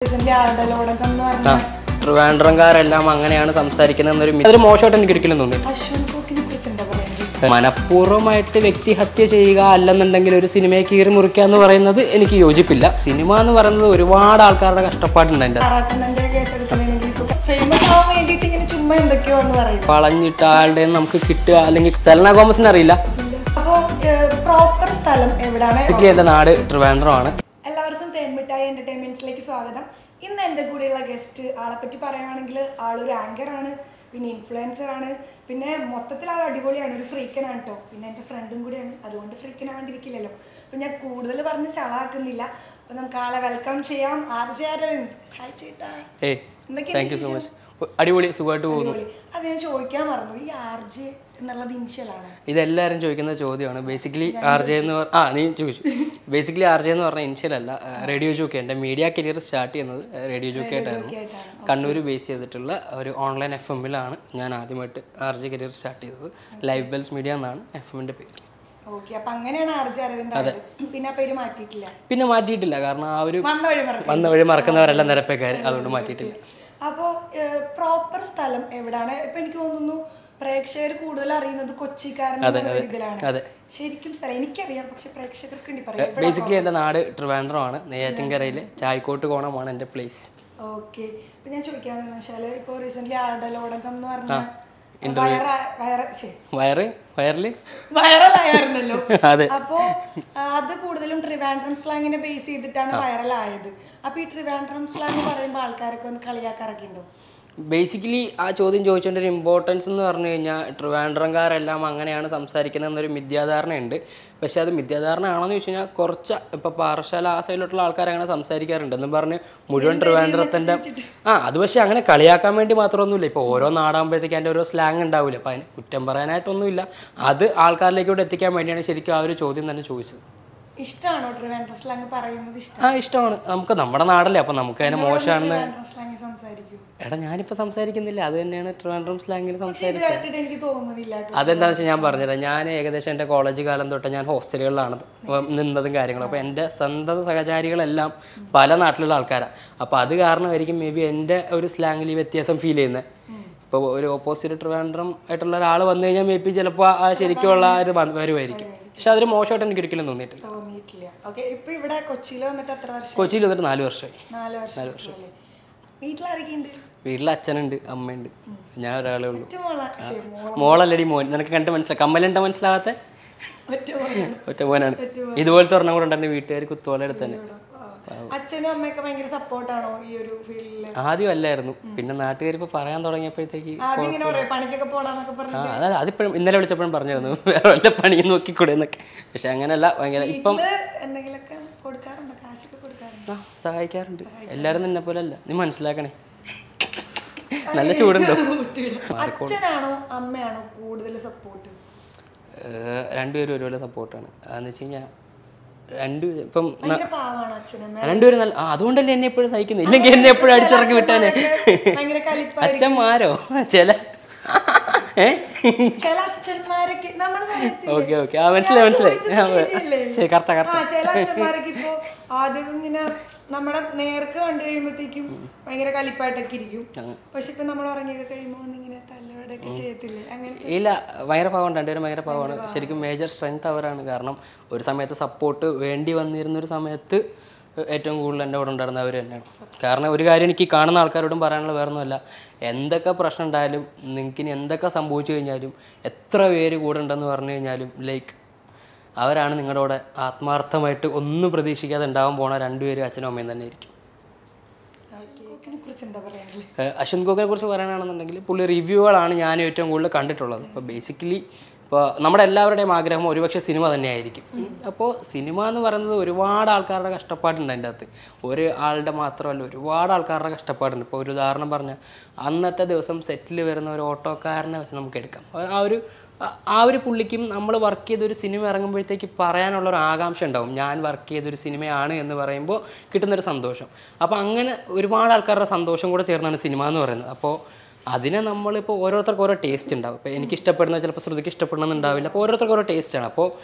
Recent ആടലോടകം എന്ന് പറഞ്ഞ ട്രിവാൻഡ്രംകാരെല്ലാം അങ്ങനെയാണ് സംസാരിക്കുന്നത് എന്നൊരു മി- അതൊരു മോശമായിട്ട് എനിക്ക് ഒരിക്കലും തോന്നി അശ്വൻ കോക്കിനെ കുറിച്ച് എന്താ പറയുന്നത് മനഃപൂർവ്വമായിട്ട് വ്യക്തി ഹത്യ ചെയ്യുക അല്ലെന്നുണ്ടെങ്കിൽ ഒരു സിനിമയെ കീറി മുറിക്കുക എന്ന് പറയുന്നത് എനിക്ക് യോജിപ്പില്ല സിനിമ എന്ന് പറയുന്നത് ഒരുപാട് ആൾക്കാരുടെ കഷ്ടപ്പാടുണ്ട് അതിൻ്റെ ആറാട്ടണ്ണന്റെ കേസ് എടുക്കണമെങ്കിൽ ഇപ്പൊ ഫേമസ് ആവാൻ വേണ്ടിയിട്ട് ഇങ്ങനെ ചുമ്മാ എന്തൊക്കെയോ എന്ന് പറയും വളഞ്ഞിട്ട് ആളുടെ നമുക്ക് കിട്ടുക അല്ലെങ്കിൽ സെലന ഗോമസിനെ അറിയില്ല അപ്പോ പ്രോപ്പർ സ്ഥലം എവിടാണ് എനിക്ക് എൻ്റെ നാട് ട്രിവാൻഡ്രം ആണ് എല്ലാവർക്കും തേൻമിഠായി എന്റർടൈൻമെന്റ്സിലേക്ക് സ്വാഗതം ഇന്ന് എൻ്റെ കൂടെയുള്ള ഗസ്റ്റ് ആളെ പറ്റി പറയുകയാണെങ്കിൽ ആളൊരു ആങ്കർ ആണ് പിന്നെ ഇൻഫ്ലുവൻസർ ആണ് പിന്നെ മൊത്തത്തിൽ ആൾ അടിപൊളിയാണ് ഒരു ഫ്രീക്കനാണ് കേട്ടോ പിന്നെ എൻ്റെ ഫ്രണ്ടും കൂടിയാണ് അതുകൊണ്ട് ഫ്രീക്കൻ ആവാണ്ടിരിക്കില്ലല്ലോ അപ്പം ഞാൻ കൂടുതൽ പറഞ്ഞ് ചളാക്കുന്നില്ല അപ്പം നമുക്ക് ആളെ വെൽക്കം ചെയ്യാം ആർ ജെ അരവിന്ദ് ഹായ് ചേട്ടാ ഏയ് എന്തൊക്കെയാണ് താങ്ക് യു സോ മച്ച് അടിപൊളി സുഖമായിട്ട് പോകുന്നു അടിപൊളി അത് ഞാൻ ചോദിക്കാൻ മറന്നു ഈ ആർ ജെ എന്നുള്ളത് ഇനിഷ്യലാണ് ഇതെല്ലാവരും ചോദിക്കുന്ന ചോദ്യമാണ് ബേസിക്കലി ആർ ജെ എന്ന് പറഞ്ഞ ആ നീ ചോദിച്ചു ബേസിക്കലി ആർ ജെ എന്ന് പറഞ്ഞ ഇനിഷ്യൽ അല്ല റേഡിയോ ജോക്കി എൻ്റെ മീഡിയ കരിയർ സ്റ്റാർട്ട് ചെയ്യുന്നത് റേഡിയോ ജോക്കി ആയിട്ടായിരുന്നു കണ്ണൂർ ബേസ് ചെയ്തിട്ടുള്ള ഒരു ഓൺലൈൻ എഫ് എമ്മിലാണ് ഞാൻ ആദ്യമായിട്ട് ആർ ജെ കരിയർ സ്റ്റാർട്ട് ചെയ്തത് ലൈഫ് ബെൽസ് മീഡിയ എന്നാണ് എഫ് എമ്മിൻ്റെ പേര് ഓക്കെ അപ്പൊ അങ്ങനെയാണ് ആർ ജെ അരവിന്ദ് ആയത് പിന്നെ ആ പേര് മാറ്റിയിട്ടില്ല പിന്നെ മാറ്റിയിട്ടില്ല കാരണം ആ ഒരു വന്ന വഴി മറക്കും വന്ന വഴി മറക്കുന്നവരല്ല നിരപ്പേക്കാർ അതുകൊണ്ട് മാറ്റിയിട്ടില്ല അപ്പോൾ പ്രോപ്പർ സ്ഥലം എവിടാണ് ഇപ്പൊ എനിക്ക് തോന്നുന്നു പ്രേക്ഷകർ കൂടുതൽ അറിയുന്നത് കൊച്ചിക്കാരൻ എന്നുള്ള ഒരു ഇതിലാണ് അതെ ശരിക്കും സ്ഥലം എനിക്കറിയാം പക്ഷെ പ്രേക്ഷകർക്ക് വേണ്ടി പറയാം ബേസിക്കലി എൻ്റെ നാട് ട്രിവാൻഡ്രമാണ് നെയ്യാറ്റിൻകരയിൽ ചായ്ക്കോട്ട് കോണമാണ് എൻ്റെ പ്ലേസ് ഓക്കെ ഇപ്പൊ ഞാൻ ചോദിക്കാന്ന് വെച്ചാല് ഇപ്പൊ റീസെന്റ് ആടലോടകം എന്ന് പറഞ്ഞ വയറ വയറ ശരി വയറ് വയറിൽ വൈറലായിരുന്നല്ലോ അതെ അപ്പോ ആ, അത് കൂടുതലും ട്രിവാൻഡ്രം സ്ലാങ്ങിനെ ബേസ് ചെയ്തിട്ടാണ് വൈറലായത് അപ്പൊ ഈ ട്രിവാൻഡ്രം സ്ലാങ് പറയുമ്പോൾ ആൾക്കാരൊക്കെ ഒന്ന് കളിയാക്കാറൊക്കെ ഉണ്ടോ ബേസിക്കലി ആ ചോദ്യം ചോദിച്ചതിൻ്റെ ഒരു ഇമ്പോർട്ടൻസ് എന്ന് പറഞ്ഞു കഴിഞ്ഞാൽ ട്രിവാൻഡ്രംകാരെല്ലാം അങ്ങനെയാണ് സംസാരിക്കുന്നത് എന്നൊരു മിഥ്യാധാരണയുണ്ട് പക്ഷേ അത് മിഥ്യാധാരണ ആണെന്ന് ചോദിച്ചു കഴിഞ്ഞാൽ കുറച്ച് ഇപ്പോൾ പാറശാല ആ സൈഡിലോട്ടുള്ള ആൾക്കാർ അങ്ങനെ സംസാരിക്കാറുണ്ട് എന്ന് പറഞ്ഞ് മുഴുവൻ ട്രിവാൻഡ്രത്തിൻ്റെ ആ അത് പക്ഷേ അങ്ങനെ കളിയാക്കാൻ വേണ്ടി മാത്രമൊന്നുമില്ല ഇപ്പോൾ ഓരോ നാടാകുമ്പോഴത്തേക്ക് അതിൻ്റെ ഓരോ സ്ലാങ് ഉണ്ടാവില്ല അപ്പോൾ അതിന് കുറ്റം പറയാനായിട്ടൊന്നുമില്ല അത് ആൾക്കാരിലേക്കൂടെ എത്തിക്കാൻ വേണ്ടിയാണ് ശരിക്കും ആ ഒരു ചോദ്യം തന്നെ ചോദിച്ചത് ഇഷ്ടമാണോ ട്രിവാൻഡ്രം സ്ലാങ് പറയുന്നത് ഇഷ്ടം ആ ഇഷ്ടമാണ് നമുക്ക് നമ്മുടെ നാടല്ലേ അപ്പോൾ നമുക്ക് അതിന് മോശമാണെന്ന് ട്രിവാൻഡ്രം സ്ലാങ് സംസാരിക്കൂ എടാ ഞാനിപ്പോൾ സംസാരിക്കുന്നില്ല അത് തന്നെയാണ് ട്രിവാൻഡ്രം സ്ലാങ്ങിൽ ഇത് സംസാരിക്കുന്നത് കേട്ടിട്ട് എനിക്ക് തോന്നുന്നില്ല കേട്ടോ അതെന്താണെന്ന് വെച്ചാൽ ഞാൻ പറഞ്ഞുതരാം ഞാൻ ഏകദേശം എൻ്റെ കോളേജ് കാലം തൊട്ട് ഞാൻ ഹോസ്റ്റലുകളിലാണ് നിന്നതും കാര്യങ്ങളും അപ്പോൾ എൻ്റെ സ്വന്തം സഹചാരികളെല്ലാം പല നാട്ടിലുള്ള ആൾക്കാരാണ് അപ്പോൾ അത് കാരണമായിരിക്കും മേ ബി എൻ്റെ ഒരു സ്ലാങ്ങിൽ ഈ വ്യത്യാസം ഫീൽ ചെയ്യുന്നത് ഇപ്പോൾ ഒരു ഓപ്പോസിറ്റ് ട്രിവാൻഡ്രം ആയിട്ടുള്ള ഒരാൾ വന്നു കഴിഞ്ഞാൽ മേ ബി ചിലപ്പോൾ ആ ശരിക്കുള്ള ആ ഒരു വ- വരുമായിരിക്കും പക്ഷെ അതൊരു മോശമായിട്ട് എനിക്ക് ഒരിക്കലും തോന്നിയിട്ടില്ല തോന്നിയിട്ടില്ല ഓക്കെ ഇപ്പൊ ഇവിടെ കൊച്ചിയിൽ വന്നിട്ട് എത്ര വർഷം കൊച്ചിയിൽ വന്നിട്ട് നാല് വർഷമായി നാല് വർഷം അല്ലേ വീട്ടിലാരൊക്കെ ഉണ്ട് വീട്ടിൽ അച്ഛനുണ്ട് അമ്മയുണ്ട് ഞാൻ ഒരാളേ ഉള്ളൂ ഒറ്റ മോള ശരി മോള മോളല്ലടി മോൻ നിനക്ക് കണ്ട് മനസ്സിലായി കമ്മലുണ്ട മനസ്സിലാവാത്ത ഒറ്റ മോളാണ് ഒറ്റ മോനാണ് ഇതുപോലത്തെ ഒരെണ്ണം കൂടെ ഉണ്ടായിരുന്നു വീട്ടുകാർ കുത്തോളെ അടുത്ത് തന്നെ ആ. അച്ഛനും അമ്മയൊക്കെ ഭയങ്കര സപ്പോർട്ടാണോ ഈ ഒരു ഫീൽഡില് ആദ്യം അല്ലായിരുന്നു പിന്നെ നാട്ടുകാർ ഇപ്പോൾ പറയാൻ തുടങ്ങിയപ്പോഴത്തേക്ക് ആദ്യം ഇങ്ങനെ പറയാം പണിക്കൊക്കെ പോടാന്നൊക്കെ പറഞ്ഞു ആ അതായത് അതിപ്പോഴും ഇന്നലെ വിളിച്ചപ്പോഴും പറഞ്ഞിരുന്നു വേറെ വല്ല പണിയും നോക്കിക്കൂടെ എന്നൊക്കെ പക്ഷെ അങ്ങനെയല്ല ഭയങ്കര ഇപ്പം വീട്ടില് എന്തെങ്കിലുമൊക്കെ കൊടുക്കാറുണ്ടോ കാശൊക്കെ കൊടുക്കാറുണ്ടോ ആ സഹായിക്കാറുണ്ട് എല്ലാവരും നിന്നെ പോലെ അല്ല നീ മനസ്സിലാക്കണേ നല്ല ചൂടുണ്ടോ കുട്ടിയുടെ അച്ഛനാണോ അമ്മയാണോ കൂടുതൽ സപ്പോർട്ട് ഏഹ് രണ്ടുപേരും ഒരുപോലെ സപ്പോർട്ടാണ് അതെന്ന് വെച്ച് കഴിഞ്ഞാൽ രണ്ടുപേരും ഇപ്പം ഭയങ്കര പാവാണോ അച്ഛനമ്മ രണ്ടുപേരും നല്ല ആ, അതുകൊണ്ടല്ലേ എന്നെ എപ്പോഴും സഹിക്കുന്നത് ഇല്ലെങ്കിൽ എന്നെ എപ്പോഴും അടിച്ചിറക്കി വിട്ടാനെ ഭയങ്കര കലിപ്പ അച്ഛന്മാരോ ചില ഏ ചില അച്ഛന്മാരൊക്കെ നമ്മൾ ഓക്കെ ഓക്കെ ആ മനസ്സിലായി മനസ്സിലായി ആ, ശരിയല്ലേ? ശരി കറക്റ്റാ ആ കറക്റ്റാ ചില അച്ഛന്മാരൊക്കെ ഇപ്പൊ ആദ്യം ഇങ്ങനെ നമ്മുടെ നേർക്ക് കണ്ടു കഴിയുമ്പോഴത്തേക്കും ഭയങ്കര കലിപ്പായിട്ടൊക്കെ ഇരിക്കും പക്ഷെ ഇപ്പൊ നമ്മൾ ഉറങ്ങിയൊക്കെ കഴിയുമ്പോ ഒന്നിങ്ങനെ തലയോടൊക്കെ ചെയ്യത്തില്ലേ അങ്ങനെ ഇല്ല ഭയങ്കര പാവമാണ് രണ്ടുപേരും ഭയങ്കര പാവമാണ് ശരിക്കും മേജർ സ്ട്രെങ്ത് അവരാണ് കാരണം ഒരു സമയത്ത് സപ്പോർട്ട് വേണ്ടി വന്നിരുന്ന ഒരു സമയത്ത് ഏറ്റവും കൂടുതൽ എൻ്റെ കൂടെ ഉണ്ടായിരുന്ന അവർ തന്നെയാണ് കാരണം ഒരു കാര്യം എനിക്ക് ഈ കാണുന്ന ആൾക്കാരോടും പറയാനുള്ള വേറെ ഒന്നുമല്ല എന്തൊക്കെ പ്രശ്നം ഉണ്ടായാലും നിങ്ങൾക്ക് ഇനി എന്തൊക്കെ സംഭവിച്ചു കഴിഞ്ഞാലും എത്ര പേര് കൂടെ ഉണ്ടെന്ന് പറഞ്ഞു കഴിഞ്ഞാലും ലൈക്ക് അവരാണ് നിങ്ങളുടെ കൂടെ ആത്മാർത്ഥമായിട്ട് ഒന്നും പ്രതീക്ഷിക്കാതെ ഉണ്ടാവാൻ പോണ രണ്ടുപേരും അച്ഛനും അമ്മയും തന്നെ ആയിരിക്കും കോക്കിനെ കുറിച്ച് എന്താ പറയാനുള്ളത് ഏഹ് അശ്വന്ത് ഗോഖിനെ കുറിച്ച് പറയാനാണെന്നുണ്ടെങ്കിൽ പുള്ളി റിവ്യൂകളാണ് ഞാൻ ഏറ്റവും കൂടുതൽ കണ്ടിട്ടുള്ളത് ഇപ്പോൾ ബേസിക്കലി ഇപ്പോൾ നമ്മുടെ എല്ലാവരുടെയും ആഗ്രഹം ഒരുപക്ഷെ സിനിമ തന്നെയായിരിക്കും അപ്പോൾ സിനിമ എന്ന് പറയുന്നത് ഒരുപാട് ആൾക്കാരുടെ കഷ്ടപ്പാടുണ്ട് അതിൻ്റെ അകത്ത് ഒരു ആളുടെ മാത്രമല്ല ഒരുപാട് ആൾക്കാരുടെ കഷ്ടപ്പാടുണ്ട് ഇപ്പോൾ ഒരു ഉദാഹരണം പറഞ്ഞാൽ അന്നത്തെ ദിവസം സെറ്റിൽ വരുന്ന ഒരു ഓട്ടോക്കാരനെ വെച്ച് നമുക്ക് എടുക്കാം ആ ഒരു ആ- ആ ഒരു പുള്ളിക്കും നമ്മൾ വർക്ക് ചെയ്തൊരു സിനിമ ഇറങ്ങുമ്പോഴത്തേക്ക് പറയാനുള്ള ഒരു ആകാംക്ഷ ഉണ്ടാവും ഞാൻ വർക്ക് ചെയ്തൊരു സിനിമയാണ് എന്ന് പറയുമ്പോൾ കിട്ടുന്നൊരു സന്തോഷം അപ്പോൾ അങ്ങനെ ഒരുപാട് ആൾക്കാരുടെ സന്തോഷം കൂടെ ചേർന്നാണ് സിനിമ എന്ന് പറയുന്നത് അപ്പോൾ അതിനെ നമ്മളിപ്പോൾ ഓരോരുത്തർക്കും ഓരോ ടേസ്റ്റ് ഉണ്ടാവും ഇപ്പോൾ എനിക്ക് ഇഷ്ടപ്പെടുന്ന ചിലപ്പോൾ ശ്രുതിക്ക് ഇഷ്ടപ്പെടണമെന്നുണ്ടാവില്ല അപ്പോൾ ഓരോരുത്തർക്കും ഓരോ ടേസ്റ്റാണ് അപ്പോൾ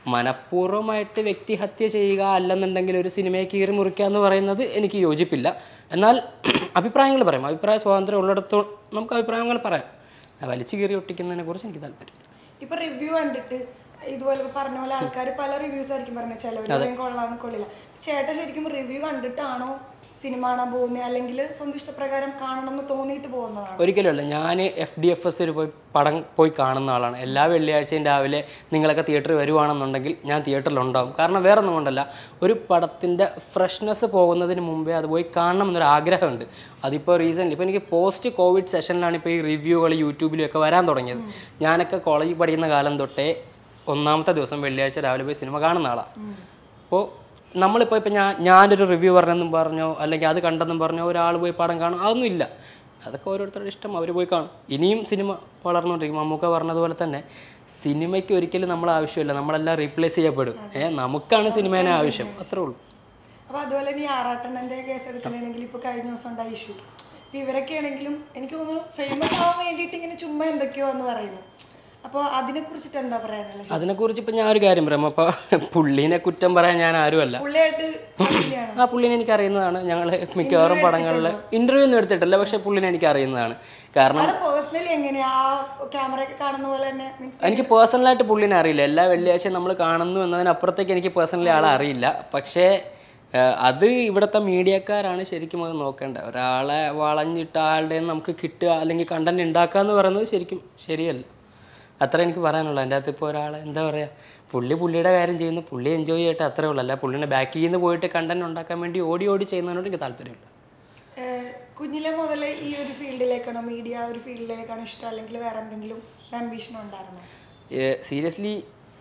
മനഃപൂർവ്വമായിട്ട് വ്യക്തിഹത്യ ചെയ്യുക അല്ലെന്നുണ്ടെങ്കിൽ ഒരു സിനിമയെ കീറി മുറിക്കുക എന്ന് പറയുന്നത് എനിക്ക് യോജിപ്പില്ല എന്നാൽ അഭിപ്രായങ്ങൾ പറയാം അഭിപ്രായ സ്വാതന്ത്ര്യം ഉള്ളിടത്തോ നമുക്ക് അഭിപ്രായങ്ങൾ പറയാം വലിച്ചു കീറി ഒട്ടിക്കുന്നതിനെ കുറിച്ച് എനിക്ക് താല്പര്യം ഇപ്പൊ റിവ്യൂ കണ്ടിട്ട് ഇതുപോലെ ഇപ്പൊ പറഞ്ഞ പോലെ ആൾക്കാർ പല റിവ്യൂസ് ആയിരിക്കും പറഞ്ഞത് ചിലവർ കൊള്ളാന്ന് കൊള്ളില്ല ചേട്ടൻ ശരിക്കും റിവ്യൂ കണ്ടിട്ടാണോ സിനിമ കാണാൻ പോകുന്നത് അല്ലെങ്കിൽ സ്വന്തം ഇഷ്ടപ്രകാരം കാണണം എന്ന് തോന്നിയിട്ട് പോകുന്നതാണ് ഒരിക്കലുമല്ല ഞാൻ എഫ് ഡി എഫ് എസിൽ പോയി പടം പോയി കാണുന്ന ആളാണ് എല്ലാ വെള്ളിയാഴ്ചയും രാവിലെ നിങ്ങളൊക്കെ തിയേറ്ററിൽ വരുവാണെന്നുണ്ടെങ്കിൽ ഞാൻ തിയേറ്ററിലുണ്ടാവും കാരണം വേറെ ഒന്നും കൊണ്ടല്ല ഒരു പടത്തിൻ്റെ ഫ്രഷ്നെസ് പോകുന്നതിന് മുമ്പേ അത് പോയി കാണണം എന്നൊരു ആഗ്രഹമുണ്ട് അതിപ്പോൾ റീസെൻ്റ് ഇപ്പോൾ എനിക്ക് പോസ്റ്റ് കോവിഡ് സെഷനിലാണ് ഇപ്പോൾ ഈ റിവ്യൂകൾ യൂട്യൂബിലും ഒക്കെ വരാൻ തുടങ്ങിയത് ഞാനൊക്കെ കോളേജിൽ പഠിക്കുന്ന കാലം തൊട്ടേ ഒന്നാമത്തെ ദിവസം വെള്ളിയാഴ്ച രാവിലെ പോയി സിനിമ കാണുന്ന ആളാണ് അപ്പോൾ നമ്മളിപ്പോൾ ഇപ്പം ഞാൻ ഞാനൊരു റിവ്യൂ പറഞ്ഞെന്നും പറഞ്ഞോ അല്ലെങ്കിൽ അത് കണ്ടെന്നും പറഞ്ഞോ ഒരാൾ പോയി പടം കാണും അതൊന്നും ഇല്ല അതൊക്കെ ഓരോരുത്തരുടെ ഇഷ്ടം അവർ പോയി കാണും ഇനിയും സിനിമ വളർന്നുകൊണ്ടിരിക്കും മമ്മൂക്ക പറഞ്ഞതുപോലെ തന്നെ സിനിമയ്ക്ക് ഒരിക്കലും നമ്മൾ ആവശ്യമില്ല നമ്മളെല്ലാം റീപ്ലേസ് ചെയ്യപ്പെടും ഏ നമുക്കാണ് സിനിമേനെ ആവശ്യം അത്രേ ഉള്ളൂ അപ്പൊ അതുപോലെ തന്നെ ഈ ആറാട്ടണ്ണന്റെ കേസ് എടുക്കണമെങ്കിൽ ഇപ്പൊ കഴിഞ്ഞ ദിവസം ഉണ്ടായ ഇഷ്യൂ ഇപ്പൊ ഇവരൊക്കെ ആണെങ്കിലും എനിക്ക് തോന്നുന്നു ഫേമസ് ആവാൻ വേണ്ടിയിട്ട് ഇങ്ങനെ ചുമ്മാ എന്തൊക്കെയോ എന്ന് പറയുന്നു അപ്പോൾ അതിനെ കുറിച്ചിട്ട് എന്താ പറയാനുള്ളത് അതിനെക്കുറിച്ച് ഇപ്പം ഞാൻ ഒരു കാര്യം പറയാം അപ്പോൾ പുള്ളീനെ കുറ്റം പറയാൻ ഞാൻ ആരുമല്ല പുള്ളിയായിട്ട് ഫാമിലിയാണ് ആ പുള്ളിനെ എനിക്ക് അറിയുന്നതാണ് ഞങ്ങൾ മിക്കവാറും പടങ്ങളിൽ ഇൻ്റർവ്യൂ ഒന്നും എടുത്തിട്ടില്ല പക്ഷേ പുള്ളിനെ എനിക്ക് അറിയുന്നതാണ് കാരണം ആള് പേഴ്സണലി എങ്ങനെയാ ആ ക്യാമറ ഒക്കെ കാണുന്ന പോലെ തന്നെ മീൻസ് എനിക്ക് പേഴ്സണലായിട്ട് പുള്ളിനെ അറിയില്ല എല്ലാ വെള്ളിയാഴ്ചയും നമ്മൾ കാണുന്നു എന്നതിനപ്പുറത്തേക്ക് എനിക്ക് പേഴ്സണലി ആളെ അറിയില്ല പക്ഷേ ഏഹ്, അത് ഇവിടുത്തെ മീഡിയക്കാരാണ് ശരിക്കും അത് നോക്കേണ്ടത് ഒരാളെ വളഞ്ഞിട്ട് ആളുടെ നമുക്ക് കിട്ടുക അല്ലെങ്കിൽ കണ്ടന്റ് ഉണ്ടാക്കുക എന്ന് പറയുന്നത് ശരിക്കും ശരിയല്ല അത്ര എനിക്ക് പറയാനുള്ളൂ അതിൻ്റെ അകത്ത് ഇപ്പോൾ ഒരാളെ എന്താ പറയുക പുള്ളി പുള്ളിയുടെ കാര്യം ചെയ്യുന്നു പുള്ളി എൻജോയ് ചെയ്യട്ടെ അത്രേ ഉള്ളൂ അല്ല പുള്ളിനെ ബാക്കിൽ നിന്ന് പോയിട്ട് കണ്ടന്റ് ഉണ്ടാക്കാൻ വേണ്ടി ഓടി ഓടി ചെയ്യുന്നതിനോട് എനിക്ക് താല്പര്യമില്ല ഏഹ്, കുഞ്ഞിലെ മുതലേ ഈ ഒരു ഫീൽഡിലേക്കാണോ മീഡിയ ഒരു ഫീൽഡിലേക്കാണോ ഇഷ്ടം അല്ലെങ്കിൽ വേറെ എന്തെങ്കിലും അംബീഷൻ ഉണ്ടായിരുന്നോ സീരിയസ്ലി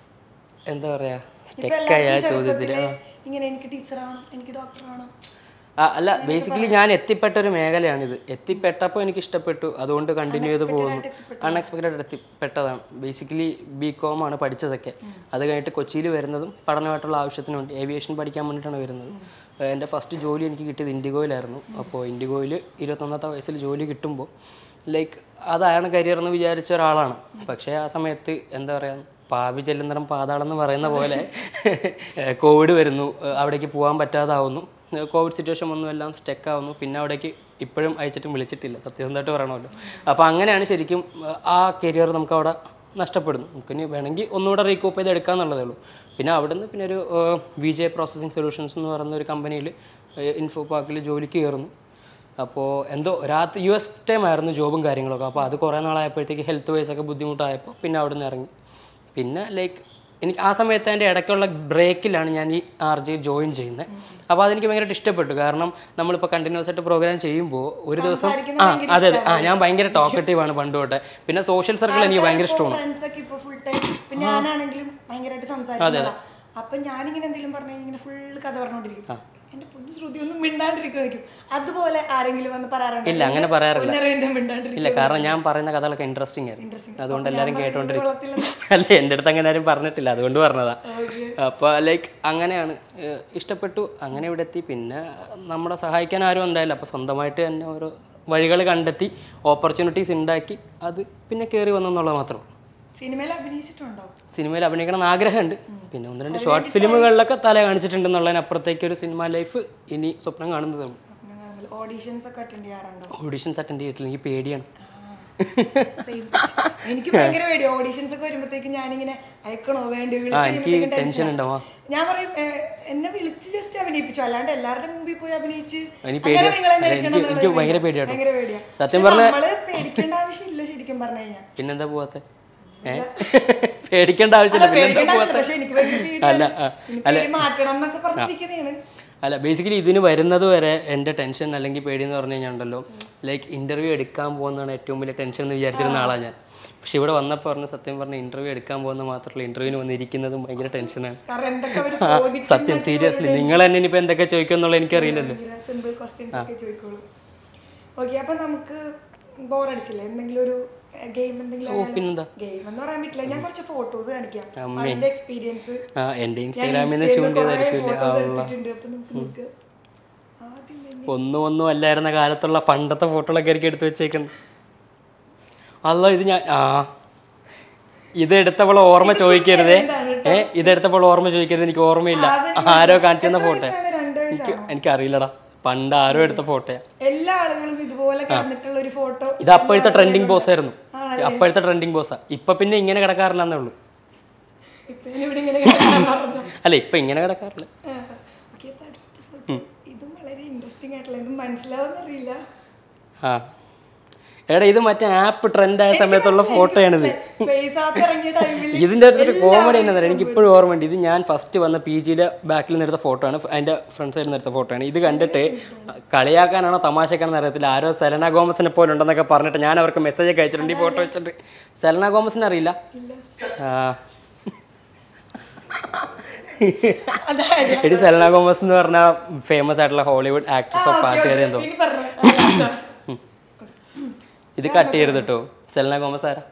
എന്താ പറയുക ഇപ്പൊ സ്റ്റെക്കായ എല്ലാവർക്കും ചോദ്യത്തിൽ ചെറുപ്പത്തിലേ ഇങ്ങനെ എനിക്ക് ടീച്ചറാവണം എനിക്ക് ഡോക്ടറാവണം ആ, അല്ല ബേസിക്കലി ഞാൻ എത്തിപ്പെട്ട ഒരു മേഖലയാണിത് എത്തിപ്പെട്ടപ്പോൾ എനിക്ക് ഇഷ്ടപ്പെട്ടു അതുകൊണ്ട് കണ്ടിന്യൂ ചെയ്ത് പോകുന്നു അൺഎക്സ്പെക്റ്റഡ് എത്തിപ്പെട്ടതാണ് ബേസിക്കലി ബി കോം ആണ് പഠിച്ചതൊക്കെ അത് കഴിഞ്ഞിട്ട് കൊച്ചിയിൽ വരുന്നതും പഠനമായിട്ടുള്ള ആവശ്യത്തിന് വേണ്ടി ഏവിയേഷൻ പഠിക്കാൻ വേണ്ടിയിട്ടാണ് വരുന്നത് ഏഹ് എൻ്റെ ഫസ്റ്റ് ജോലി എനിക്ക് കിട്ടിയത് ഇൻഡിഗോയിലായിരുന്നു അപ്പോൾ ഇൻഡിഗോയിൽ ഇരുപത്തൊന്നാമത്തെ വയസ്സിൽ ജോലി കിട്ടുമ്പോൾ ലൈക്ക് അതാണ് കരിയർ എന്ന് വിചാരിച്ച ഒരാളാണ് പക്ഷേ ആ സമയത്ത് എന്താ പറയുക പാവി ചെല്ലുന്നിടം പാതാളം എന്ന് പറയുന്ന പോലെ കോവിഡ് വരുന്നു ഏഹ് അവിടേക്ക് പോകാൻ പറ്റാതാവുന്നു ഏഹ് കോവിഡ് സിറ്റുവേഷൻ വന്നു എല്ലാം സ്റ്റക്ക് ആവുന്നു പിന്നെ അവിടേക്ക് ഇപ്പോഴും അയച്ചിട്ടും വിളിച്ചിട്ടില്ല സത്യസന്ധമായിട്ട് പറയണമല്ലോ അപ്പോൾ അങ്ങനെയാണ് ശരിക്കും ഏഹ് ആ കരിയർ നമുക്ക് അവിടെ നഷ്ടപ്പെടുന്നു നമുക്കിനി വേണമെങ്കിൽ ഒന്നുകൂടെ റീകോപ്പ് ചെയ്ത് എടുക്കാന്നുള്ളതേ ഉള്ളൂ പിന്നെ അവിടെ നിന്ന് പിന്നെ ഒരു വി ജെ പ്രോസസ്സിംഗ് സൊല്യൂഷൻസ് എന്ന് പറയുന്ന ഒരു കമ്പനിയിൽ ഇൻഫോ പാർക്കിൽ ജോലിക്ക് കയറുന്നു അപ്പോൾ എന്തോ രാത്രി യു എസ് ടൈം ആയിരുന്നു ജോബും കാര്യങ്ങളൊക്കെ അപ്പോൾ അത് കുറേ നാളായപ്പോഴത്തേക്ക് ഹെൽത്ത് വൈസ് ഒക്കെ ബുദ്ധിമുട്ടായപ്പോൾ പിന്നെ അവിടെ നിന്ന് ഇറങ്ങി പിന്നെ ലൈക്ക് എനിക്ക് ആ സമയത്ത് എൻ്റെ ഇടയ്ക്കുള്ള ബ്രേക്കിലാണ് ഞാൻ ഈ ആർ ജെ ജോയിൻ ചെയ്യുന്നത് അപ്പോൾ അതെനിക്ക് ഭയങ്കരമായിട്ട് ഇഷ്ടപ്പെട്ടു കാരണം നമ്മളിപ്പോൾ കണ്ടിന്യൂസ് ആയിട്ട് പ്രോഗ്രാം ചെയ്യുമ്പോൾ ഒരു ദിവസം ആ അതെ അതെ ആ ഞാൻ ഭയങ്കര ടോക്കറ്റീവ് ആണ് പണ്ട് തൊട്ടേ പിന്നെ സോഷ്യൽ സർക്കിൾ എനിക്ക് ഭയങ്കര ഇഷ്ടമാണ് ഫ്രണ്ട്സ് ഒക്കെ ഇപ്പൊ ഫുൾ ടൈം ഇപ്പൊ ഞാനാണെങ്കിലും ഭയങ്കരമായിട്ട് സംസാരിക്കുന്നതാ അപ്പൊ ഞാനിങ്ങനെ എന്തെങ്കിലും പറഞ്ഞു ഇങ്ങനെ ഫുൾ കഥ പറഞ്ഞോണ്ടിരിക്കും എന്റെ പൊന്നു ശ്രുതി ഒന്നും മിണ്ടാണ്ടിരിക്കുമായിരിക്കും അതുപോലെ ആരെങ്കിലും വന്ന് പറയാറുണ്ട് ഇല്ല അങ്ങനെ പറയാറില്ല പൊന്നരവിന്ദ മിണ്ടാണ്ടിരിക്കും ഇല്ല കാരണം ഞാൻ പറയുന്ന കഥകളൊക്കെ ഇൻട്രസ്റ്റിംഗ് ആയിരുന്നു അതുകൊണ്ട് എല്ലാവരും കേട്ടോണ്ടിരിക്കും കൊള്ളത്തില്ലെന്ന്. അല്ല എൻ്റെ അടുത്ത് അങ്ങനെ ആരും പറഞ്ഞിട്ടില്ല അതുകൊണ്ട് പറഞ്ഞതാ അപ്പോൾ ലൈക്ക് അങ്ങനെയാണ് ഏഹ് ഇഷ്ടപ്പെട്ടു അങ്ങനെ ഇവിടെ എത്തി പിന്നെ നമ്മളെ സഹായിക്കാൻ ആരും ഉണ്ടായില്ല അപ്പോൾ സ്വന്തമായിട്ട് തന്നെ ഓരോ വഴികൾ കണ്ടെത്തി ഓപ്പർച്യൂണിറ്റീസ് ഉണ്ടാക്കി അത് പിന്നെ കയറി വന്നെന്നുള്ളത് മാത്രമേ ഉള്ളൂ സിനിമയിൽ അഭിനയിച്ചിട്ടുണ്ടോ സിനിമയിൽ അഭിനയിക്കണം എന്ന് ആഗ്രഹമുണ്ട് പിന്നെ ഒന്ന് രണ്ട് ഷോർട്ട് ഫിലിമുകളിലൊക്കെ തല കാണിച്ചിട്ടുണ്ടെന്നുള്ളതിനപ്പുറത്തേക്ക് ഒരു സിനിമ ലൈഫ് ഇനി സ്വപ്നം കാണുന്നതേ ഉള്ളൂ ഓഡീഷൻസ് ഒക്കെ അറ്റൻഡ് ചെയ്യാറുണ്ടോ ഓഡീഷൻസ് അറ്റൻഡ് ചെയ്തിട്ടില്ല എനിക്ക് പേടിയാണ് Same. എനിക്ക് ഭയങ്കര പേടി ഓഡീഷൻസ് ഒക്കെ വരുമ്പോഴത്തേക്ക് ഞാനിങ്ങനെ അയക്കണോ വേണ്ടി ആ എനിക്ക് ടെൻഷൻ ഉണ്ടാവും ആ. ഞാൻ പറയും ഏ, എന്നെ വിളിച്ച് ജസ്റ്റ് അഭിനയിപ്പിച്ചു അല്ലാണ്ട് എല്ലാവരുടെ മുമ്പിൽ പോയി അഭിനയിച്ച് എനിക്ക് അങ്ങനെ പേടിയാ. നിങ്ങൾ എന്നെ അല്ല, എടുക്കണം എനിക്ക് എന്നുള്ളത് എനിക്ക് ഭയങ്കര പേടിയാ. പേടിയാട്ടോ. ഭയങ്കര പേടിയാ സത്യം പക്ഷെ നമ്മള് പേടിക്കേണ്ട ആവശ്യമില്ല ശരിക്കും പറഞ്ഞു കഴിഞ്ഞാൽ പിന്നെന്താ പോവാത്തെ ഏ പേടിക്കേണ്ട ആവശ്യമില്ല പിന്നെന്താ പേടിക്കേണ്ട പോവാത്തെ ആവശ്യമില്ല പക്ഷെ എനിക്ക് ഭയങ്കര അല്ല പേടിയാണ് ആ, ഇനി പേടി മാറ്റണം എന്നൊക്കെ പറഞ്ഞിരിക്കണേണ് അല്ല ബേസിക്കലി ഇതിന് വരുന്നത് വരെ എൻ്റെ ടെൻഷൻ അല്ലെങ്കിൽ പേടി എന്ന് പറഞ്ഞു കഴിഞ്ഞാൽ ഉണ്ടല്ലോ ലൈക്ക് ഇൻ്റർവ്യൂ എടുക്കാൻ പോകുന്നതാണ് ഏറ്റവും വലിയ ടെൻഷൻ എന്ന് വിചാരിച്ചിരുന്ന ആളാണ് ഞാൻ പക്ഷെ ഇവിടെ വന്നപ്പോൾ പറഞ്ഞു സത്യം പറഞ്ഞ ഇൻ്റർവ്യൂ എടുക്കാൻ പോകുന്ന മാത്രമല്ല ഇൻ്റർവ്യൂവിന് വന്നിരിക്കുന്നതും ഭയങ്കര ടെൻഷനാണ് കാരണം എന്തൊക്കെ അവര് ആ, ചോദിക്കും സത്യം സീരിയസ്ലി നിങ്ങൾ തന്നെ ഇനിയിപ്പോൾ എന്തൊക്കെ ചോദിക്കുമെന്നുള്ള എനിക്കറിയില്ലല്ലോ സിമ്പിൾ ക്വസ്റ്റ്യൻസ് ഒക്കെ ചോദിക്കോളൂ ഓക്കെ അപ്പൊ നമുക്ക് ബോറടിച്ചില്ലേ എന്തെങ്കിലും ഒരു ഗെയിം എന്തെങ്കിലും പിന്നെന്താ ഗെയിം എന്ന് പറയാൻ പറ്റില്ല ഞാൻ കുറച്ച് ഫോട്ടോസ് കാണിക്കാം അതിന്റെ എക്സ്പീരിയൻസ് ആ എൻ്റെ ഇൻസ്റ്റാഗ്രാമിൽ നിന്ന് ഷൂട്ട് ചെയ്തായിരിക്കില്ലേ എടുത്തിട്ടുണ്ട് അപ്പൊ നമുക്ക് നോക്കാം ആദ്യം തന്നെ ഒന്നും ഒന്നും അല്ലായിരുന്ന കാലത്തുള്ള പണ്ടത്തെ ഫോട്ടോകളൊക്കെ ആയിരിക്കും എടുത്ത് വെച്ചേക്കുന്നത് അല്ല ഇത് ഞാൻ ആ ഇത് എടുത്തവളെ ഓർമ്മ ചോദിക്കരുതേ എന്താണ് കേട്ടോ ഏ ഇതെടുത്തപ്പോൾ ഓർമ്മ ചോദിക്കരുത് എനിക്ക് ഓർമ്മയില്ല ആരോ കാണിച്ചു തന്ന ഫോട്ടോ വയസ്സാണ്? രണ്ട് വയസ്സാണ് എനിക്ക് എനിക്കറിയില്ലടാ പണ്ട് ആരോ എടുത്ത ഫോട്ടോയാ എല്ലാ ആളുകളും ഇതുപോലെ കിടന്നിട്ടുള്ള ഒരു ഫോട്ടോ ഇത് അപ്പോഴത്തെ ട്രെൻഡിങ് ബോസ് ആയിരുന്നു അപ്പോഴത്തെ ട്രെൻഡിങ് ബോസാ ഇപ്പൊ പിന്നെ ഇങ്ങനെ കിടക്കാറില്ലെന്നേ ഉള്ളൂ ഇപ്പൊ ഞാൻ ഇവിടെ ഇങ്ങനെ കിടക്കാൻ പറഞ്ഞു അല്ല ഇപ്പൊ ഇങ്ങനെ കിടക്കാറില്ല ആ, ഓക്കേ, അപ്പൊ അടുത്ത photo. ഇതും വളരെ ഇൻട്രസ്റ്റിംഗ് ആയിട്ടുള്ള ഇത് മനസ്സിലാവുന്നറിയില്ല ആ എടാ ഇത് മറ്റേ ആപ്പ് ട്രെൻഡ് ആയ സമയത്തുള്ള ഫോട്ടോയാണിത് ഫേസ് ആപ്പ് ഇറങ്ങിയ ടൈമിൽ ഇതിൻ്റെ അടുത്തൊരു കോമഡി എന്താ എനിക്ക് ഇപ്പോഴും ഓർമ്മയുണ്ട് ഇത് ഞാൻ ഫസ്റ്റ് വന്ന പി ജിയിലെ ബാക്കിൽ നിന്ന് എടുത്ത ഫോട്ടോ ആണ് അതിൻ്റെ ഫ്രണ്ട് സൈഡിൽ നിന്ന് എടുത്ത ഫോട്ടോ ആണ് ഇത് കണ്ടിട്ട് കളിയാക്കാനാണോ തമാശക്കാണെന്ന് അറിയത്തില്ല ആരോ സെലന ഗോമസിനെ പോലെ ഉണ്ടെന്നൊക്കെ പറഞ്ഞിട്ട് ഞാൻ അവർക്ക് മെസ്സേജ് ഒക്കെ അയച്ചിട്ടുണ്ട് ഈ ഫോട്ടോ വെച്ചിട്ട് സെലന ഗോമസിനെ അറിയില്ല ആ. അതായത് എടി സെലന ഗോമസ് എന്ന് പറഞ്ഞ ഫേമസ് ആയിട്ടുള്ള ഹോളിവുഡ് ആക്ട്രസ് ഓഫ് പാട്ടുകാരെ എന്തോ ഇനി പറഞ്ഞു ഇത് കട്ട് ചെയ്യരുത് കേട്ടോ സെലന ഗോമസ് ആരാ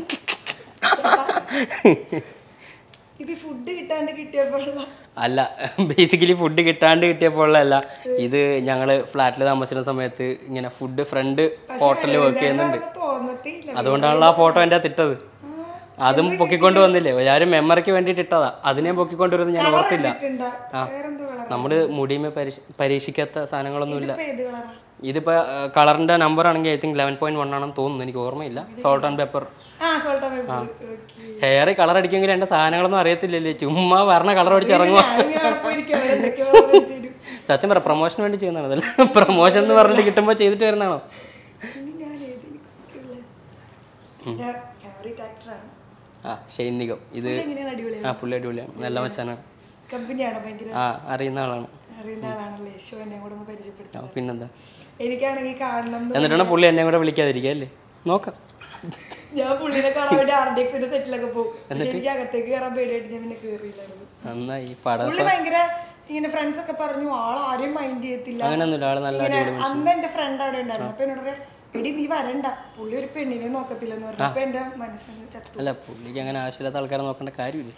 ഇത് ഫുഡ് കിട്ടാണ്ട് കിട്ടിയപ്പോഴുള്ള അല്ല ബേസിക്കലി ഫുഡ് കിട്ടാണ്ട് കിട്ടിയപ്പോഴല്ല ഇത് ഞങ്ങൾ ഫ്ലാറ്റിൽ താമസിക്കുന്ന സമയത്ത് ഇങ്ങനെ ഫുഡ് ഫ്രണ്ട് ഹോട്ടലിൽ വർക്ക് ചെയ്യുന്നുണ്ട് തോന്നത്തേ ഇല്ല അതുകൊണ്ടാണല്ലോ ആ ഫോട്ടോ എൻ്റെ തിട്ടത് അതും പൊക്കിക്കൊണ്ട് വന്നില്ലേ ഞാനും മെമ്മറിക്ക് വേണ്ടിയിട്ട് ഇട്ടതാ അതിനെ പൊക്കിക്കൊണ്ട് വരുന്നത് ഞാൻ ഓർത്തില്ല ഇട്ടുണ്ടാ വേറെന്തോ കളർ നമ്മൾ മുടിയുമേ പരീക്ഷ പരീക്ഷിക്കാത്ത സാധനങ്ങളൊന്നുമില്ല ഇപ്പൊ ഏത് കളറാ ഇതിപ്പോൾ കളറിൻ്റെ നമ്പർ ആണെങ്കിൽ I think eleven point one ആണെന്ന് തോന്നുന്നു എനിക്ക് ഓർമ്മയില്ല സോൾട്ട് ആൻഡ് പെപ്പർ ആ salt pepper okay hair colour അടിക്കുമെങ്കിൽ എൻ്റെ സാധനങ്ങളൊന്നും അറിയത്തില്ലല്ലേ ചുമ്മാ പറഞ്ഞ കളർ അടിച്ച് ഇറങ്ങുക ഞാനിങ്ങനെ അവിടെ പോയിരിക്കും അവരെന്തൊക്കെയോ ഓർമ്മിച്ച് തരും. സത്യം പറ പ്രൊമോഷന് വേണ്ടി ചെയ്യുന്നതാണ് അതല്ല പ്രൊമോഷൻ എന്ന് പറഞ്ഞിട്ട് കിട്ടുമ്പോൾ ചെയ്തിട്ട് വരുന്നതാണോ ഇനി ഞാൻ ഏതിനുള്ള എൻ്റെ ഫേവറേറ്റ് ആക്ടറാണ് ആ ഷെയ്ൻ നിഗം ഇത് എങ്ങനെയാണ് അടിപൊളിയാണ് ആ പുള്ളി അടിപൊളിയാണ് നല്ല മച്ചാനാണ് കമ്പനിയാണ് ഭയങ്കര ആ അറിയുന്ന ആളാണ് അറിയുന്ന ആളാണല്ലേ ഷോ എന്നെ കൂടെ ഒന്ന് പരിചയപ്പെടുത്തും ആ, പിന്നെന്താ എനിക്കാണെങ്കിൽ കാണണം എന്ന് എന്നിട്ടാണ് പുള്ളി എന്നെ കൂടെ വിളിക്കാതിരിക്കുക അല്ലേ നോക്കാം ഞാൻ പുള്ളിനെ കാണാൻ വേണ്ടി ആർ ഡി എക്സിന്റെ സെറ്റിലൊക്കെ പോകും പക്ഷെ എനിക്ക് അകത്തേക്ക് കയറാൻ പേടിയായിട്ട് ഞാൻ പിന്നെ കയറിയില്ലായിരുന്നു നന്നായി പടം പുള്ളി ഭയങ്കര ഇങ്ങനെ ഫ്രണ്ട്സ് ഒക്കെ പറഞ്ഞു ആൾ ആരെയും മൈൻഡ് ചെയ്യത്തില്ല അങ്ങനെയൊന്നുമില്ല ആള് നല്ല ഇങ്ങനെ അന്ന് എന്റെ ഫ്രണ്ട് അവിടെ ഉണ്ടായിരുന്നു അപ്പൊ എന്നോട് പറയാ, എടി നീ വരണ്ട പുള്ളി ഒരു പെണ്ണിനെ നോക്കത്തില്ലെന്ന് പറഞ്ഞു അപ്പൊ എന്റെ മനസ്സിന് ചത്തു അല്ല പുള്ളിക്ക് അങ്ങനെ ആവശ്യമില്ലാത്ത ആൾക്കാരെ നോക്കേണ്ട കാര്യമില്ല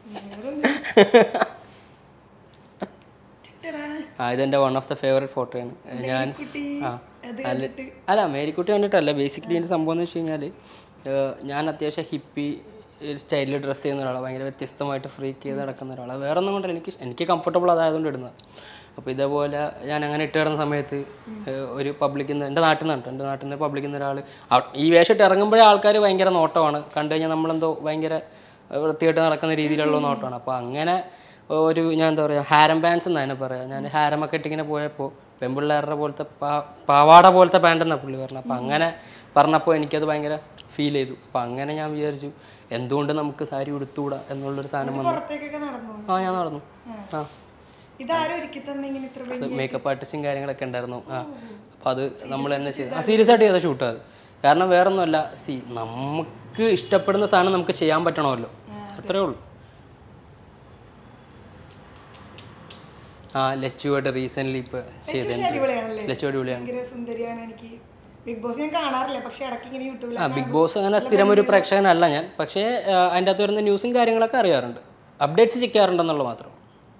ടിട്ടടാ. ആ ഇതെൻ്റെ വൺ ഓഫ് ദ ഫേവറേറ്റ് ഫോട്ടോയാണ് ഞാൻ കുട്ടി ആ അത് അല്ല അല്ല മേരിക്കുട്ടി കണ്ടിട്ടല്ല ബേസിക്കലി എൻ്റെ സംഭവം എന്ന് വെച്ച് കഴിഞ്ഞാൽ ഞാൻ അത്യാവശ്യം ഹിപ്പി സ്റ്റൈലിൽ ഡ്രസ്സ് ചെയ്യുന്ന ഒരാളാണ് ഭയങ്കര വ്യത്യസ്തമായിട്ട് ഫ്രീക്ക് ചെയ്ത് നടക്കുന്ന ഒരാളാണ് വേറെ ഒന്നും കൊണ്ടല്ല എനിക്ക് എനിക്ക് കംഫർട്ടബിൾ അതായതുകൊണ്ട് ഇടുന്നത് അപ്പോൾ ഇതേപോലെ ഞാൻ അങ്ങനെ ഇട്ട് കിടന്ന സമയത്ത് ഏഹ്, ഒരു പബ്ലിക്കിൽ നിന്ന് എൻ്റെ നാട്ടിൽ നിന്നുണ്ട് എൻ്റെ നാട്ടിൽ നിന്ന് പബ്ലിക്കിൽ നിന്ന് ഒരാൾ ഈ വേഷമിട്ട് ഇറങ്ങുമ്പോഴേ ആൾക്കാർ ഭയങ്കര നോട്ടമാണ് കണ്ടു കഴിഞ്ഞാൽ നമ്മളെന്തോ ഭയങ്കര ഏഹ്, വൃത്തിയായിട്ട് നടക്കുന്ന രീതിയിലുള്ള നോട്ടമാണ് അപ്പോൾ അങ്ങനെ ഒരു ഞാൻ എന്താ പറയുക ഹാരം പാൻസ് എന്നാ അതിനെ പറയാം ഞാൻ ഹാരമൊക്കെ ഇട്ടിങ്ങനെ പോയപ്പോൾ പെൺപിള്ളേരുടെ പോലത്തെ പാ പാവാട പോലത്തെ പാൻ്റ് എന്നാണ് പുള്ളി പറഞ്ഞത് അപ്പോൾ അങ്ങനെ പറഞ്ഞപ്പോൾ എനിക്കത് ഭയങ്കര ഫീൽ ചെയ്തു അപ്പോൾ അങ്ങനെ ഞാൻ വിചാരിച്ചു എന്തുകൊണ്ട് നമുക്ക് സാരി ഉടുത്തുകൂടാ എന്നുള്ളൊരു സാധനം വന്നു പുറത്തേക്കൊക്കെ നടന്നു ആ ഞാൻ നടന്നു ആ ഇതാരും ഒരുക്കി തന്നെ ഇങ്ങനെ ഇത്ര അത് മേക്കപ്പ് ആർട്ടിസ്റ്റും കാര്യങ്ങളൊക്കെ ഉണ്ടായിരുന്നു ആ അപ്പോൾ അത് നമ്മൾ തന്നെ ചെയ്തു ആ സീരിയസ് ആയിട്ട് ചെയ്ത ഷൂട്ട് അത് കാരണം വേറൊന്നുമല്ല സി നമുക്ക് ഇഷ്ടപ്പെടുന്ന സാധനം നമുക്ക് ചെയ്യാൻ പറ്റണമല്ലോ അത്രേ ഉള്ളൂ ആ ലച്ചുവായിട്ട് റീസെൻ്റ്ലി ഇപ്പോൾ ചെയ്തതിന് അടിപൊളിയാണല്ലേ ലച്ചു അടിപൊളിയാണ് ഭയങ്കര സുന്ദരിയാണ് എനിക്ക് ബിഗ് ബോസ് ഞാൻ കാണാറില്ല പക്ഷെ ഇടയ്ക്ക് ഇങ്ങനെ യൂട്യൂബിൽ ആ ബിഗ് ബോസ് അങ്ങനെ സ്ഥിരം ഒരു പ്രേക്ഷകനല്ല ഞാൻ പക്ഷേ ആ, അതിൻ്റെ അകത്ത് വരുന്ന ന്യൂസും കാര്യങ്ങളൊക്കെ അറിയാറുണ്ട് അപ്ഡേറ്റ്സ് ചെക്കാറുണ്ടെന്നുള്ളത് മാത്രം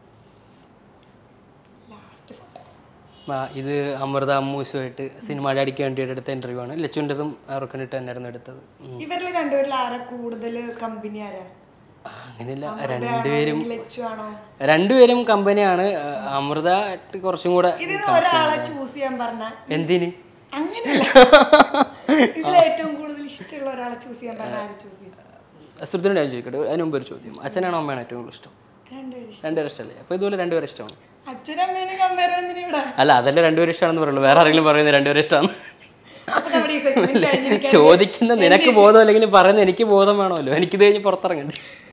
ലാസ്റ്റ് ഫോട്ടോ ആ, ഇത് അമൃത അമ്മൂസുമായിട്ട് സിനിമ അടിക്കാൻ വേണ്ടിയിട്ട് എടുത്ത ഇൻ്റർവ്യൂ ആണ് ലച്ചുൻ്റെതും അവർക്കണ്ടിട്ട് തന്നെയായിരുന്നു എടുത്തത് ഉം. ഇവരിൽ രണ്ടുപേരിൽ ആരാ കൂടുതൽ കമ്പനി ആരാ ആ, അങ്ങനെയല്ല രണ്ടുപേരും ലച്ചു ആണോ രണ്ടുപേരും കമ്പനിയാണ് ആ, അമൃത ആയിട്ട് കുറച്ചും കൂടെ ഇതിന് ഒരാളെ ചൂസ് ചെയ്യാൻ പറഞ്ഞ എന്തിന് അങ്ങനെയല്ല ഇതിൽ ഏറ്റവും കൂടുതൽ ഇഷ്ടമുള്ള ഒരാളെ ചൂസ് ചെയ്യാൻ പറഞ്ഞ ആര് ചൂസ് ചെയ്യും ശ്രുതിനോട് ഞാൻ ചോദിക്കട്ടെ അതിന് മുമ്പ് ഒരു ചോദ്യം അച്ഛനാണോ അമ്മയാണോ ഏറ്റവും കൂടുതൽ ഇഷ്ടം രണ്ടുപേരും ഇഷ്ടം രണ്ടുപേരും ഇഷ്ടമല്ലേ അപ്പോൾ ഇതുപോലെ രണ്ടുപേരും ഇഷ്ടമാണ് അച്ഛനമ്മേനെ കമ്പയർ ചെയ്യുന്നതിന് ഇവിടെ അല്ല അതല്ല രണ്ടുപേരും ഇഷ്ടമാണെന്ന് പറയുള്ളൂ വേറെ ആരെങ്കിലും പറയുന്നത് രണ്ടുപേരും ഇഷ്ടമാണ് അപ്പൊ നമ്മുടെ ഈ സെഗ്മെന്റ് കഴിഞ്ഞിരിക്കാൻ ചോദിക്കുന്ന നിനക്ക് ബോധം അല്ലെങ്കിൽ പറയുന്ന എനിക്ക് ബോധം വേണമല്ലോ എനിക്കിത് കഴിഞ്ഞ് പുറത്തിറങ്ങണ്ടേ